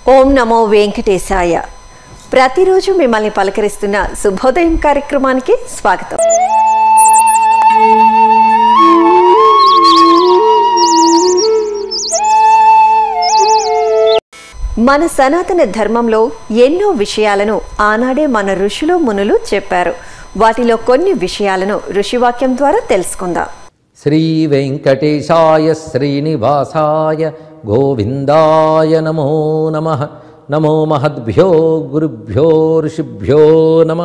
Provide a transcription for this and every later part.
ఓం నమో వెంకటేశాయ ప్రతిరోజు మిమ్మల్ని పలకరిస్తున్న శుభోదయం కార్యక్రమానికి స్వాగతం మన సనాతన ధర్మంలో ఎన్నో విషయాలను ఆనాడే మన ఋషులు మునులు చెప్పారు వాటిలో కొన్ని విషయాలను ఋషివాక్యం ద్వారా తెలుసుకుందాం శ్రీ వెంకటేశాయ శ్రీనివాసాయ గోవిందాయ నమో నమ నమో మహద్భ్యో గురుభ్యో ఋషిభ్యో నమ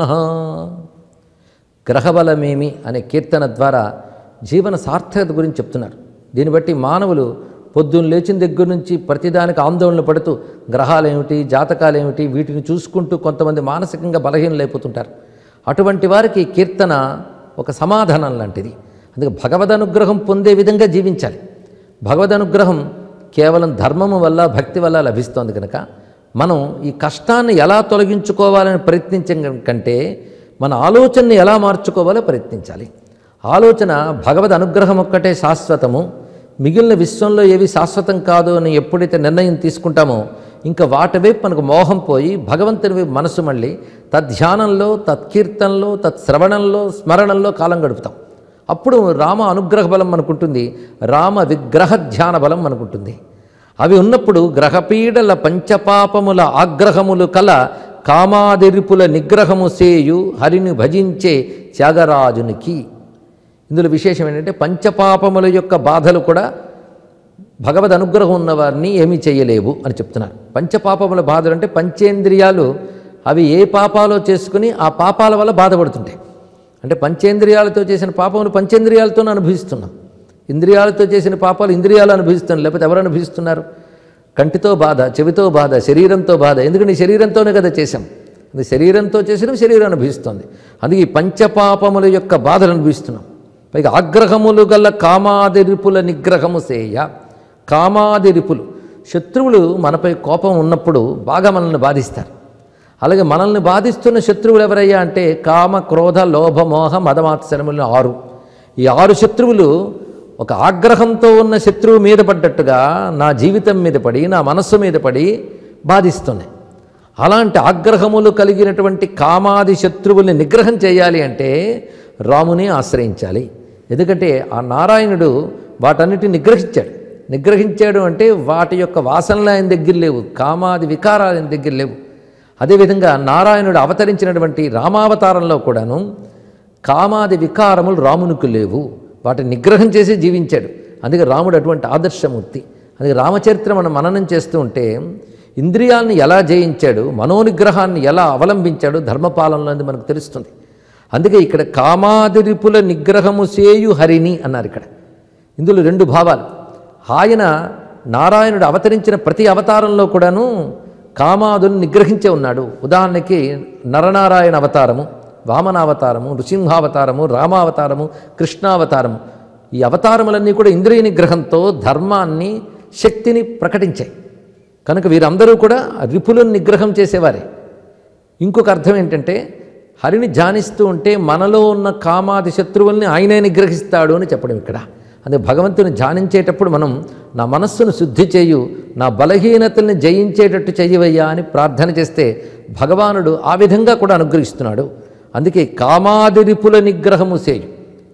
గ్రహబలమేమి అనే కీర్తన ద్వారా జీవన సార్థకత గురించి చెప్తున్నారు దీన్ని బట్టి మానవులు పొద్దున్న లేచిన దగ్గర నుంచి ప్రతిదానికి ఆందోళన పడుతూ గ్రహాలేమిటి జాతకాలేమిటి వీటిని చూసుకుంటూ కొంతమంది మానసికంగా బలహీనలైపోతుంటారు అటువంటి వారికి ఈ కీర్తన ఒక సమాధానం లాంటిది అందుకే భగవద్ అనుగ్రహం పొందే విధంగా జీవించాలి భగవద్ అనుగ్రహం కేవలం ధర్మము వల్ల భక్తి వల్ల లభిస్తోంది కనుక మనం ఈ కష్టాన్ని ఎలా తొలగించుకోవాలని ప్రయత్నించే కంటే మన ఆలోచనని ఎలా మార్చుకోవాలో ప్రయత్నించాలి ఆలోచన భగవద్ అనుగ్రహం ఒక్కటే శాశ్వతము మిగిలిన విశ్వంలో ఏవి శాశ్వతం కాదు అని ఎప్పుడైతే నిర్ణయం తీసుకుంటామో ఇంకా వాటి వైపు మనకు మోహం పోయి భగవంతుని వైపు మనసు మళ్ళీ తద్ధ్యానంలో తత్కీర్తనలో తత్శ్రవణంలో స్మరణంలో కాలం గడుపుతాం అప్పుడు రామ అనుగ్రహ బలం మనకుంటుంది రామ విగ్రహ ధ్యాన బలం మనకుంటుంది అవి ఉన్నప్పుడు గ్రహపీడల పంచపాపముల ఆగ్రహములు కల కామాదిరిపుల నిగ్రహము సేయు హరిని భజించే త్యాగరాజునికి ఇందులో విశేషం ఏంటంటే పంచపాపముల యొక్క బాధలు కూడా భగవద్ అనుగ్రహం ఉన్నవారిని ఏమీ చేయలేవు అని చెప్తున్నారు పంచపాపముల బాధలు అంటే పంచేంద్రియాలు అవి ఏ పాపాలో చేసుకుని ఆ పాపాల వల్ల బాధపడుతుంటాయి అంటే పంచేంద్రియాలతో చేసిన పాపములు పంచేంద్రియాలతో అనుభవిస్తున్నాం ఇంద్రియాలతో చేసిన పాపాలు ఇంద్రియాలు అనుభవిస్తున్నాం లేకపోతే ఎవరు అనుభవిస్తున్నారు కంటితో బాధ చెవితో బాధ శరీరంతో బాధ ఎందుకంటే ఈ శరీరంతోనే కదా చేశాం ఇది శరీరంతో చేసిన శరీరం అనుభవిస్తుంది అందుకే ఈ పంచపాపముల యొక్క బాధలు అనుభవిస్తున్నాం పైగా ఆగ్రహములు గల కామాదిరిపుల నిగ్రహము సేయ కామాదిరిపులు శత్రువులు మనపై కోపం ఉన్నప్పుడు బాగా మనల్ని బాధిస్తారు అలాగే మనల్ని బాధిస్తున్న శత్రువులు ఎవరయ్యా అంటే కామ క్రోధ లోభ మోహ మదమాత్సరములు ఆరు ఈ ఆరు శత్రువులు ఒక ఆగ్రహంతో ఉన్న శత్రువు మీద పడ్డట్టుగా నా జీవితం మీద పడి నా మనస్సు మీద పడి బాధిస్తున్నాయి అలాంటి ఆగ్రహములు కలిగినటువంటి కామాది శత్రువుల్ని నిగ్రహం చేయాలి అంటే రాముని ఆశ్రయించాలి ఎందుకంటే ఆ నారాయణుడు వాటన్నిటిని నిగ్రహించాడు నిగ్రహించాడు అంటే వాటి యొక్క వాసనలు ఆయన దగ్గర లేవు కామాది వికారాలు ఆయన దగ్గర లేవు అదేవిధంగా నారాయణుడు అవతరించినటువంటి రామావతారంలో కూడాను కామాది వికారములు రామునికి లేవు వాటిని నిగ్రహం చేసి జీవించాడు అందుకే రాముడు అటువంటి ఆదర్శమూర్తి అందుకే రామచరిత్ర మనం మననం చేస్తూ ఉంటే ఇంద్రియాలను ఎలా జయించాడు మనోనిగ్రహాన్ని ఎలా అవలంబించాడు ధర్మపాలనలో అనేది మనకు తెలుస్తుంది అందుకే ఇక్కడ కామాదిరిపుల నిగ్రహము సేయు హరిని అన్నారు ఇక్కడ ఇందులో రెండు భావాలు ఆయన నారాయణుడు అవతరించిన ప్రతి అవతారంలో కూడాను కామాదుని నిగ్రహించే ఉన్నాడు ఉదాహరణకి నరనారాయణ అవతారము వామనావతారము నృసింహావతారము రామావతారము కృష్ణావతారము ఈ అవతారములన్నీ కూడా ఇంద్రియ నిగ్రహంతో ధర్మాన్ని శక్తిని ప్రకటించాయి కనుక వీరందరూ కూడా రిపులను నిగ్రహం చేసేవారే ఇంకొక అర్థం ఏంటంటే హరిని ధ్యానిస్తూ ఉంటే మనలో ఉన్న కామాది శత్రువుల్ని ఆయనే నిగ్రహిస్తాడు అని చెప్పడం ఇక్కడ అదే భగవంతుని ధ్యానించేటప్పుడు మనం నా మనస్సును శుద్ధి చేయు నా బలహీనతల్ని జయించేటట్టు చెయ్యవయ్యా అని ప్రార్థన చేస్తే భగవానుడు ఆ విధంగా కూడా అనుగ్రహిస్తున్నాడు అందుకే కామాదిరిపుల నిగ్రహము సేయు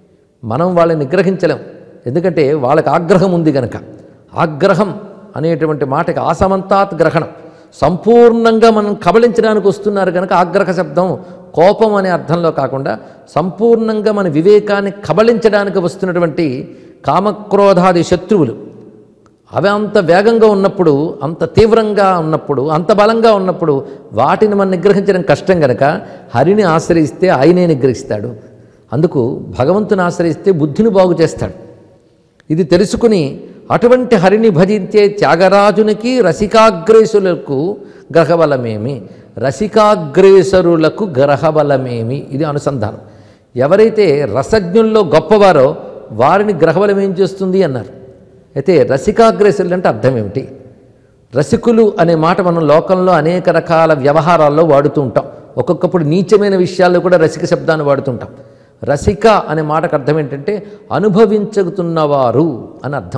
మనం వాళ్ళని నిగ్రహించలేం ఎందుకంటే వాళ్ళకి ఆగ్రహం ఉంది గనక ఆగ్రహం అనేటువంటి మాటకి ఆసమంతాత్ గ్రహణం సంపూర్ణంగా మనం కబళించడానికి వస్తున్నారు కనుక ఆగ్రహ శబ్దం కోపం అనే అర్థంలో కాకుండా సంపూర్ణంగా మన వివేకాన్ని కబళించడానికి వస్తున్నటువంటి కామక్రోధాది శత్రువులు అవి అంత వేగంగా ఉన్నప్పుడు అంత తీవ్రంగా ఉన్నప్పుడు అంత బలంగా ఉన్నప్పుడు వాటిని మనం నిగ్రహించడం కష్టం కనుక హరిని ఆశ్రయిస్తే ఆయనే నిగ్రహిస్తాడు అందుకు భగవంతుని ఆశ్రయిస్తే బుద్ధిని బాగు చేస్తాడు ఇది తెలుసుకుని అటువంటి హరిని భజించే త్యాగరాజునికి రసికాగ్రేసులకు గ్రహబలమేమి రసికాగ్రేసరులకు గ్రహబలమేమి ఇది అనుసంధానం ఎవరైతే రసజ్ఞుల్లో గొప్పవారో వారిని గ్రహబలం ఏం చేస్తుంది అన్నారు అయితే రసికాగ్రేసులు అంటే అర్థం ఏమిటి రసికులు అనే మాట మనం లోకంలో అనేక రకాల వ్యవహారాల్లో వాడుతూ ఉంటాం ఒక్కొక్కప్పుడు నీచమైన విషయాల్లో కూడా రసిక శబ్దాన్ని వాడుతుంటాం రసిక అనే మాటకు అర్థం ఏంటంటే అనుభవించుతున్నవారు అని అర్థం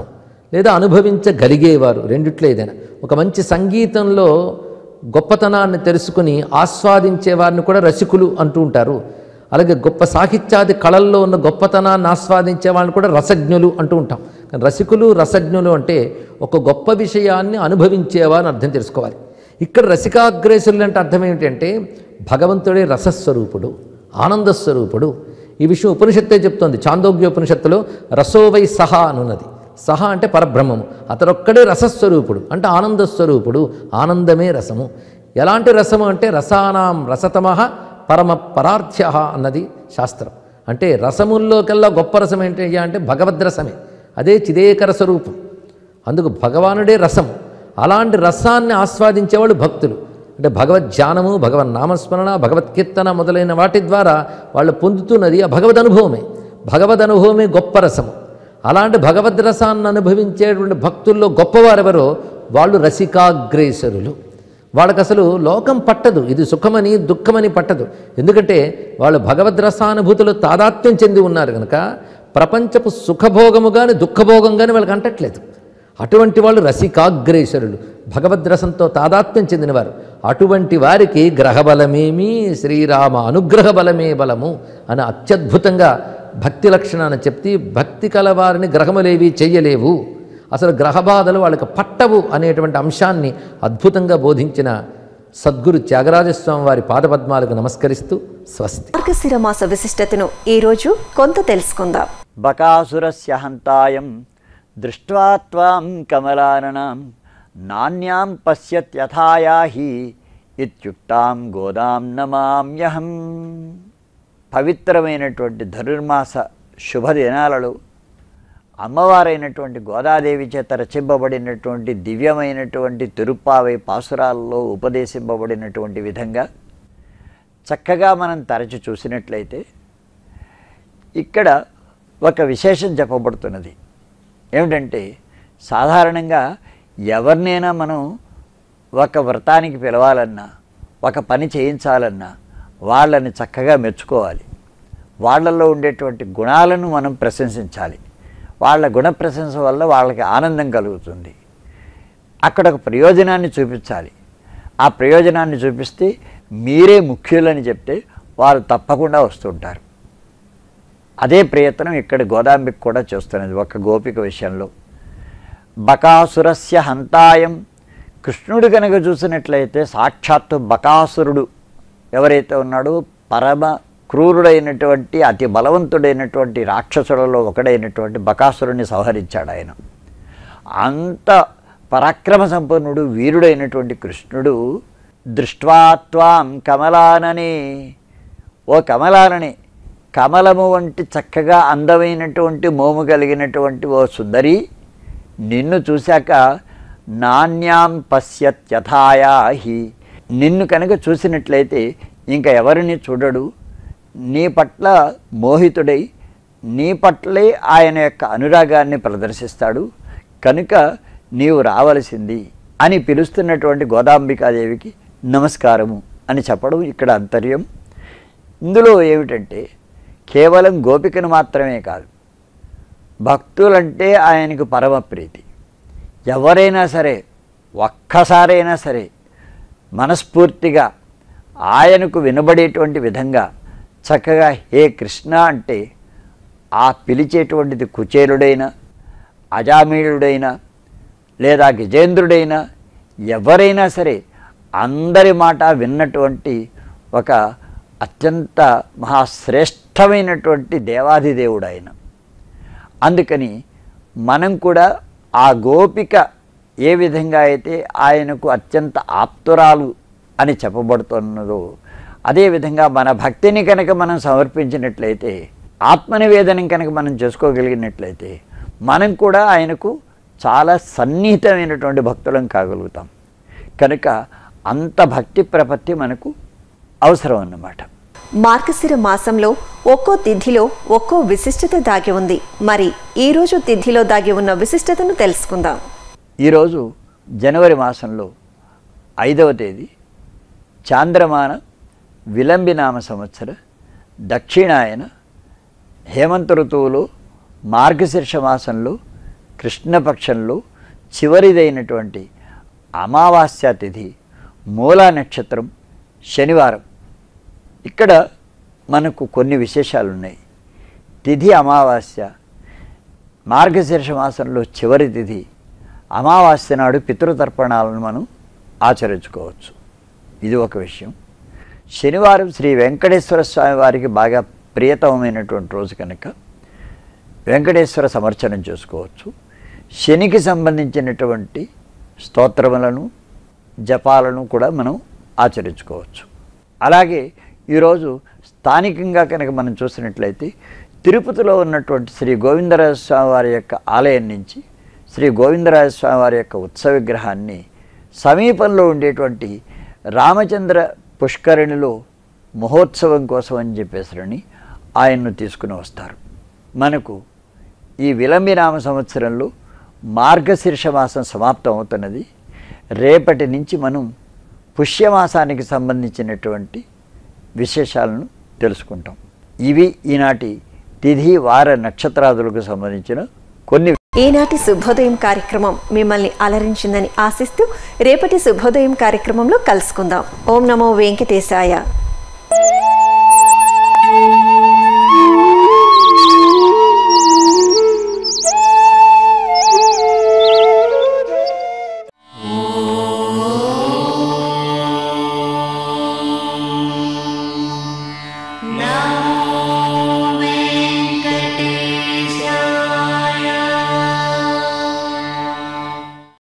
లేదా అనుభవించగలిగేవారు రెండిట్లో ఏదైనా ఒక మంచి సంగీతంలో గొప్పతనాన్ని తెలుసుకుని ఆస్వాదించే వారిని కూడా రసికులు అంటూ ఉంటారు అలాగే గొప్ప సాహిత్యాది కళల్లో ఉన్న గొప్పతనాన్ని ఆస్వాదించే వాళ్ళని కూడా రసజ్ఞులు అంటూ ఉంటాం కానీ రసికులు రసజ్ఞులు అంటే ఒక గొప్ప విషయాన్ని అనుభవించేవారు అర్థం తెలుసుకోవాలి ఇక్కడ రసికాగ్రేసులు అంటే అర్థం ఏమిటంటే భగవంతుడే రసస్వరూపుడు ఆనందస్వరూపుడు ఈ విషయం ఉపనిషత్తే చెప్తోంది చాందోగ్య ఉపనిషత్తులో రసోవై సహా అనున్నది సహా అంటే పరబ్రహ్మము అతడొక్కడే రసస్వరూపుడు అంటే ఆనందస్వరూపుడు ఆనందమే రసము ఎలాంటి రసము అంటే రసానాం రసతమ పరమ పరార్థ్య అన్నది శాస్త్రం అంటే రసముల్లోకెల్లా గొప్ప రసం ఏంటయ్యా అంటే భగవద్రసమే అదే చిదేకర స్వరూపం అందుకు భగవానుడే రసం అలాంటి రసాన్ని ఆస్వాదించేవాళ్ళు భక్తులు అంటే భగవద్ ధ్యానము భగవన్ నామస్మరణ భగవత్ కీర్తన మొదలైన వాటి ద్వారా వాళ్ళు పొందుతున్నది ఆ భగవద్ అనుభవమే భగవద్ అనుభవమే గొప్ప రసము అలాంటి భగవద్ రసాన్ని అనుభవించేటువంటి భక్తుల్లో గొప్పవారెవరో వాళ్ళు రసికాగ్రేసరులు వాళ్ళకి అసలు లోకం పట్టదు ఇది సుఖమని దుఃఖమని పట్టదు ఎందుకంటే వాళ్ళు భగవద్ రసానుభూతులు తాదాత్మ్యం చెంది ఉన్నారు కనుక ప్రపంచపు సుఖభోగము కానీ దుఃఖభోగం కానీ వాళ్ళకి అంటట్లేదు అటువంటి వాళ్ళు రసికాగ్రేసరులు భగవద్రసంతో తాదాత్మ్యం చెందినవారు అటువంటి వారికి గ్రహబలమేమి శ్రీరామ అనుగ్రహ బలమే బలము అని అత్యద్భుతంగా భక్తి లక్షణాన్ని చెప్తే భక్తి కలవారిని గ్రహములేవి చెయ్యలేవు అసలు గ్రహబాధలు వాళ్ళకి పట్టవు అనేటువంటి అంశాన్ని అద్భుతంగా బోధించిన సద్గురు త్యాగరాజస్వామి వారి పాదపద్మాలకు నమస్కరిస్తూ స్వస్తి మార్గశిర మాస విశిష్టతను ఈరోజు కొంత తెలుసుకుందాం బకాసురస్య హంతాయం దృష్ట్వా త్వాం కమలాననాం నాణ్యాం పశ్యత్యథాయాహి ఇత్యుక్తాం గోదాం నమామ్యహం పవిత్రమైనటువంటి ధనుర్మాస శుభదినాలలో అమ్మవారైనటువంటి గోదాదేవి చేత రచింపబడినటువంటి దివ్యమైనటువంటి తిరుప్పావై పాసురాల్లో ఉపదేశింపబడినటువంటి విధంగా చక్కగా మనం తరచి చూసినట్లయితే ఇక్కడ ఒక విశేషం చెప్పబడుతున్నది ఏమిటంటే సాధారణంగా ఎవరినైనా మనం ఒక వ్రతానికి పిలవాలన్నా ఒక పని చేయించాలన్నా వాళ్ళని చక్కగా మెచ్చుకోవాలి వాళ్ళల్లో ఉండేటువంటి గుణాలను మనం ప్రశంసించాలి వాళ్ళ గుణ ప్రశంస వల్ల వాళ్ళకి ఆనందం కలుగుతుంది అక్కడ ఒక ప్రయోజనాన్ని చూపించాలి ఆ ప్రయోజనాన్ని చూపిస్తే మీరే ముఖ్యులని చెప్తే వారు తప్పకుండా వస్తుంటారు అదే ప్రయత్నం ఇక్కడ గోదాంబిక్ కూడా చేస్తున్నది ఒక గోపిక విషయంలో బకాసురస్య హంతాయం కృష్ణుడు కనుక చూసినట్లయితే సాక్షాత్తు బకాసురుడు ఎవరైతే ఉన్నాడో పరమ క్రూరుడైనటువంటి అతి బలవంతుడైనటువంటి రాక్షసులలో ఒకడైనటువంటి బకాసురుడిని సంహరించాడు ఆయన అంత పరాక్రమ సంపన్నుడు వీరుడైనటువంటి కృష్ణుడు దృష్ట్వాత్వాం కమలానని ఓ కమలానని కమలము వంటి చక్కగా అందమైనటువంటి మోము కలిగినటువంటి ఓ సుందరి నిన్ను చూశాక నాణ్యాం పశ్యత్యథాయాహి నిన్ను కనుక చూసినట్లయితే ఇంకా ఎవరిని చూడడు నీ పట్ల మోహితుడై నీ పట్లే ఆయన యొక్క అనురాగాన్ని ప్రదర్శిస్తాడు కనుక నీవు రావలసింది అని పిలుస్తున్నటువంటి గోదాంబికాదేవికి నమస్కారము అని చెప్పడం ఇక్కడ అంతర్యం ఇందులో ఏమిటంటే కేవలం గోపికను మాత్రమే కాదు భక్తులంటే ఆయనకు పరమ ప్రీతి ఎవరైనా సరే ఒక్కసారైనా సరే మనస్ఫూర్తిగా ఆయనకు వినబడేటువంటి విధంగా చక్కగా హే కృష్ణ అంటే ఆ పిలిచేటువంటిది కుచేలుడైన అజామీళుడైన లేదా గజేంద్రుడైన ఎవరైనా సరే అందరి మాట విన్నటువంటి ఒక అత్యంత మహాశ్రేష్టమైనటువంటి దేవాదిదేవుడు ఆయన అందుకని మనం కూడా ఆ గోపిక ఏ విధంగా అయితే ఆయనకు అత్యంత ఆప్తురాలు అని చెప్పబడుతున్నదో అదేవిధంగా మన భక్తిని కనుక మనం సమర్పించినట్లయితే ఆత్మనివేదనం కనుక మనం చేసుకోగలిగినట్లయితే మనం కూడా ఆయనకు చాలా సన్నిహితమైనటువంటి భక్తులం కాగలుగుతాం కనుక అంత భక్తి ప్రపత్తి మనకు అవసరం అన్నమాట మార్గశిర మాసంలో ఒక్కో తిథిలో ఒక్కో విశిష్టత దాగి ఉంది మరి ఈ రోజు తిథిలో దాగి ఉన్న విశిష్టతను తెలుసుకుందాం ఈరోజు జనవరి మాసంలో ఐదవ తేదీ చాంద్రమాన విలంబినామ సంవత్సర దక్షిణాయన హేమంత ఋతువులో మార్గశీర్ష మాసంలో కృష్ణపక్షంలో చివరిదైనటువంటి అమావాస్య తిథి మూలా నక్షత్రం శనివారం ఇక్కడ మనకు కొన్ని విశేషాలు ఉన్నాయి తిథి అమావాస్య మార్గశీర్ష మాసంలో చివరి తిథి అమావాస్య నాడు పితృతర్పణాలను మనం ఆచరించుకోవచ్చు ఇది ఒక విషయం శనివారం శ్రీ వెంకటేశ్వర స్వామి వారికి బాగా ప్రియతమమైనటువంటి రోజు కనుక వెంకటేశ్వర సమర్చనం చేసుకోవచ్చు శనికి సంబంధించినటువంటి స్తోత్రములను జపాలను కూడా మనం ఆచరించుకోవచ్చు అలాగే ఈరోజు స్థానికంగా కనుక మనం చూసినట్లయితే తిరుపతిలో ఉన్నటువంటి శ్రీ గోవిందరాజ స్వామి వారి యొక్క ఆలయం నుంచి శ్రీ గోవిందరాజ స్వామి వారి యొక్క ఉత్సవ విగ్రహాన్ని సమీపంలో ఉండేటువంటి రామచంద్ర పుష్కరిణిలో మహోత్సవం కోసం అని చెప్పేసరని ఆయన్ను తీసుకుని వస్తారు మనకు ఈ విలంబినామ సంవత్సరంలో మార్గశీర్ష మాసం సమాప్తం అవుతున్నది రేపటి నుంచి మనం పుష్యమాసానికి సంబంధించినటువంటి విశేషాలను తెలుసుకుంటాం ఇవి ఈనాటి తిథి వార నక్షత్రాదులకు సంబంధించిన కొన్ని ఈనాటి శుభోదయం కార్యక్రమం మిమ్మల్ని అలరించిందని ఆశిస్తూ రేపటి శుభోదయం కార్యక్రమంలో కలుసుకుందాం ఓం నమో వెంకటేశాయ